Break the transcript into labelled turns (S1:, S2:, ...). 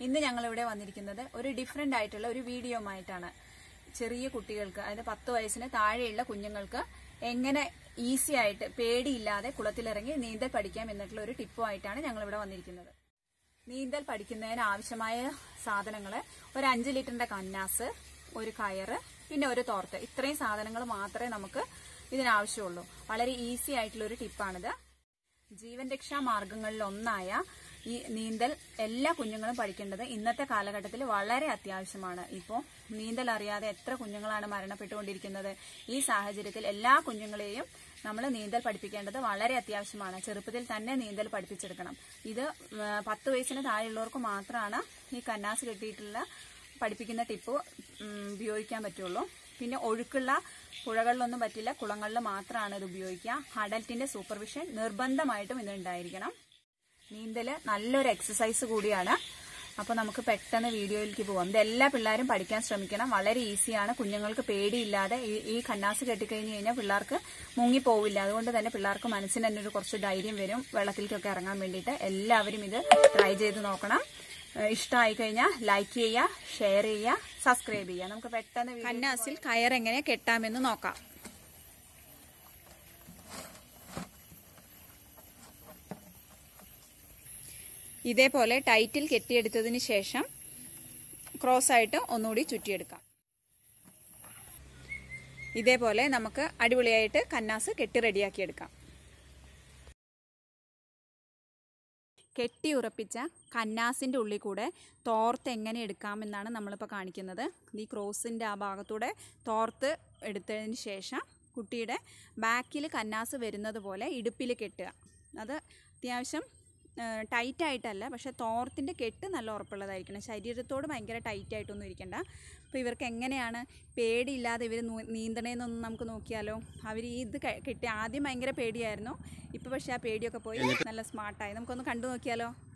S1: ഇന്ന് ഞങ്ങൾ ഇവിടെ വന്നിരിക്കുന്നത് ഒരു ഡിഫറെന്റ് ആയിട്ടുള്ള ഒരു വീഡിയോയുമായിട്ടാണ് ചെറിയ കുട്ടികൾക്ക് അതായത് പത്ത് വയസ്സിന് താഴെയുള്ള കുഞ്ഞുങ്ങൾക്ക് എങ്ങനെ ഈസി ആയിട്ട് പേടിയില്ലാതെ കുളത്തിലിറങ്ങി നീന്തൽ പഠിക്കാം എന്നുള്ള ഒരു ടിപ്പുമായിട്ടാണ് ഞങ്ങൾ ഇവിടെ വന്നിരിക്കുന്നത് നീന്തൽ പഠിക്കുന്നതിന് ആവശ്യമായ സാധനങ്ങൾ ഒരു അഞ്ച് ലിറ്ററിന്റെ കന്നാസ് ഒരു കയറ് പിന്നെ ഒരു തോർത്ത് ഇത്രയും സാധനങ്ങൾ മാത്രമേ നമുക്ക് ഇതിനാവശ്യമുള്ളൂ വളരെ ഈസി ആയിട്ടുള്ള ഒരു ടിപ്പാണിത് ജീവൻ രക്ഷാ മാർഗങ്ങളിൽ ഒന്നായ ഈ നീന്തൽ എല്ലാ കുഞ്ഞുങ്ങളും പഠിക്കേണ്ടത് ഇന്നത്തെ കാലഘട്ടത്തിൽ വളരെ അത്യാവശ്യമാണ് ഇപ്പോൾ നീന്തൽ അറിയാതെ എത്ര കുഞ്ഞുങ്ങളാണ് മരണപ്പെട്ടുകൊണ്ടിരിക്കുന്നത് ഈ സാഹചര്യത്തിൽ എല്ലാ കുഞ്ഞുങ്ങളെയും നമ്മൾ നീന്തൽ പഠിപ്പിക്കേണ്ടത് വളരെ അത്യാവശ്യമാണ് ചെറുപ്പത്തിൽ തന്നെ നീന്തൽ പഠിപ്പിച്ചെടുക്കണം ഇത് ആ, പത്ത് വയസ്സിന് താഴെയുള്ളവർക്ക് മാത്രമാണ് ഈ കന്നാസ് കെട്ടിയിട്ടുള്ള പഠിപ്പിക്കുന്ന ടിപ്പ് ഉം, ഉപയോഗിക്കാൻ പറ്റുള്ളൂ പിന്നെ ഒഴുക്കുള്ള പുഴകളിലൊന്നും പറ്റില്ല കുളങ്ങളിൽ മാത്രമാണ് ഇത് ഉപയോഗിക്കുക അഡൽറ്റിന്റെ സൂപ്പർവിഷൻ നിർബന്ധമായിട്ടും ഇത് ഉണ്ടായിരിക്കണം നീന്തല് നല്ലൊരു എക്സസൈസ് കൂടിയാണ് അപ്പോൾ നമുക്ക് പെട്ടെന്ന് വീഡിയോയിലേക്ക് പോവാം ഇത് എല്ലാ പിള്ളേരും പഠിക്കാൻ ശ്രമിക്കണം വളരെ ഈസിയാണ് കുഞ്ഞുങ്ങൾക്ക് പേടിയില്ലാതെ ഈ ഈ കന്നാസ് കെട്ടിക്കഴിഞ്ഞ് കഴിഞ്ഞാൽ പിള്ളേർക്ക് മുങ്ങിപ്പോവില്ല അതുകൊണ്ട് തന്നെ പിള്ളേർക്ക് മനസ്സിന് തന്നെ ഒരു കുറച്ച് ധൈര്യം വരും വെള്ളത്തിലേക്കൊക്കെ ഇറങ്ങാൻ വേണ്ടിയിട്ട് എല്ലാവരും ഇത് ട്രൈ ചെയ്ത് നോക്കണം ഏഹ് ഇഷ്ടമായി കഴിഞ്ഞാൽ ലൈക്ക് ചെയ്യുക ഷെയർ ചെയ്യുക സബ്സ്ക്രൈബ് ചെയ്യുക നമുക്ക് പെട്ടെന്ന് കന്നാസിൽ കയറെങ്ങനെ കെട്ടാമെന്ന് നോക്കാം ഇതേപോലെ ടൈറ്റിൽ കെട്ടിയെടുത്തതിന് ശേഷം ക്രോസ് ആയിട്ട് ഒന്നുകൂടി ചുറ്റിയെടുക്കാം ഇതേപോലെ നമുക്ക് അടിപൊളിയായിട്ട് കന്നാസ് കെട്ടി റെഡിയാക്കി എടുക്കാം കെട്ടി ഉറപ്പിച്ച കന്നാസിൻ്റെ ഉള്ളിൽ കൂടെ തോർത്ത് എങ്ങനെ എടുക്കാമെന്നാണ് നമ്മളിപ്പോൾ കാണിക്കുന്നത് ഈ ക്രോസിൻ്റെ ആ ഭാഗത്തൂടെ തോർത്ത് എടുത്തതിന് ശേഷം കുട്ടിയുടെ ബാക്കിൽ കന്നാസ് വരുന്നത് പോലെ ഇടുപ്പിൽ കെട്ടുക അത് അത്യാവശ്യം ടൈറ്റായിട്ടല്ല പക്ഷെ തോർത്തിൻ്റെ കെട്ട് നല്ല ഉറപ്പുള്ളതായിരിക്കണം ശരീരത്തോട് ഭയങ്കര ടൈറ്റായിട്ടൊന്നും ഇരിക്കണ്ട അപ്പോൾ ഇവർക്ക് എങ്ങനെയാണ് പേടിയില്ലാതെ ഇവർ നീന്തണേന്നൊന്നും നമുക്ക് നോക്കിയാലോ അവർ ഈ ഇത് ക- കെട്ടി ആദ്യം ഭയങ്കര പേടിയായിരുന്നു ഇപ്പോൾ പക്ഷേ ആ പേടിയൊക്കെ പോയി നല്ല സ്മാർട്ടായി നമുക്കൊന്ന് കണ്ടു നോക്കിയാലോ